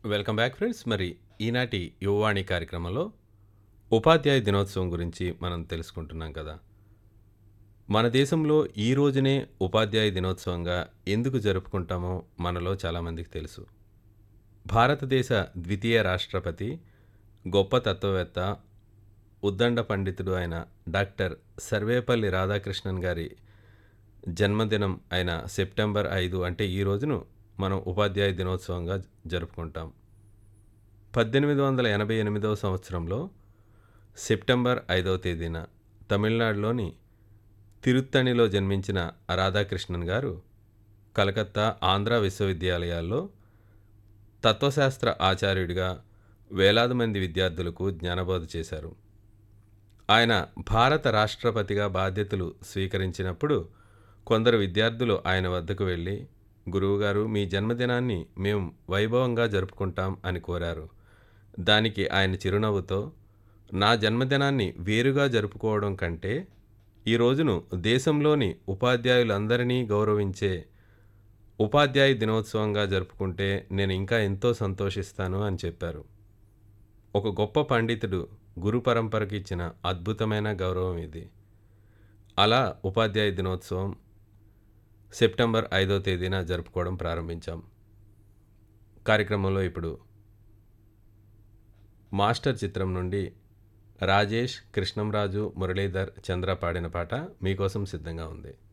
welcome back friends మరి ఈనాటి యువవాణి కార్యక్రమంలో ఉపాధ్యాయ దినోత్సవం గురించి మనం తెలుసుకుంటున్నాం కదా మన దేశంలో ఈ రోజునే ఉపాధ్యాయ దినోత్సవంగా ఎందుకు జరుపుకుంటామో మనలో చాలామందికి తెలుసు భారతదేశ ద్వితీయ రాష్ట్రపతి గొప్ప తత్వవేత్త ఉద్దండ పండితుడు అయిన డాక్టర్ సర్వేపల్లి రాధాకృష్ణన్ గారి జన్మదినం అయిన సెప్టెంబర్ ఐదు అంటే ఈ రోజును మనం ఉపాధ్యాయ దినోత్సవంగా జరుపుకుంటాం పద్దెనిమిది వందల ఎనభై ఎనిమిదవ సంవత్సరంలో సెప్టెంబర్ ఐదవ తేదీన తమిళనాడులోని తిరుత్తణిలో జన్మించిన రాధాకృష్ణన్ గారు కలకత్తా ఆంధ్ర విశ్వవిద్యాలయాల్లో తత్వశాస్త్ర ఆచార్యుడిగా వేలాది మంది విద్యార్థులకు జ్ఞానబోధ చేశారు ఆయన భారత రాష్ట్రపతిగా బాధ్యతలు స్వీకరించినప్పుడు కొందరు విద్యార్థులు ఆయన వద్దకు వెళ్ళి గురువుగారు మీ జన్మదినాన్ని మేము వైభవంగా జరుపుకుంటాం అని కోరారు దానికి ఆయన చిరునవ్వుతో నా జన్మదినాన్ని వేరుగా జరుపుకోవడం కంటే ఈ రోజును దేశంలోని ఉపాధ్యాయులందరినీ గౌరవించే ఉపాధ్యాయ దినోత్సవంగా జరుపుకుంటే నేను ఇంకా ఎంతో సంతోషిస్తాను అని చెప్పారు ఒక గొప్ప పండితుడు గురు పరంపరకు ఇచ్చిన అద్భుతమైన గౌరవం ఇది అలా ఉపాధ్యాయ దినోత్సవం సెప్టెంబర్ ఐదో తేదీన జరుపుకోవడం ప్రారంభించాం కార్యక్రమంలో ఇప్పుడు మాస్టర్ చిత్రం నుండి రాజేష్ కృష్ణంరాజు మురళీధర్ చంద్ర పాడిన పాట మీకోసం సిద్ధంగా ఉంది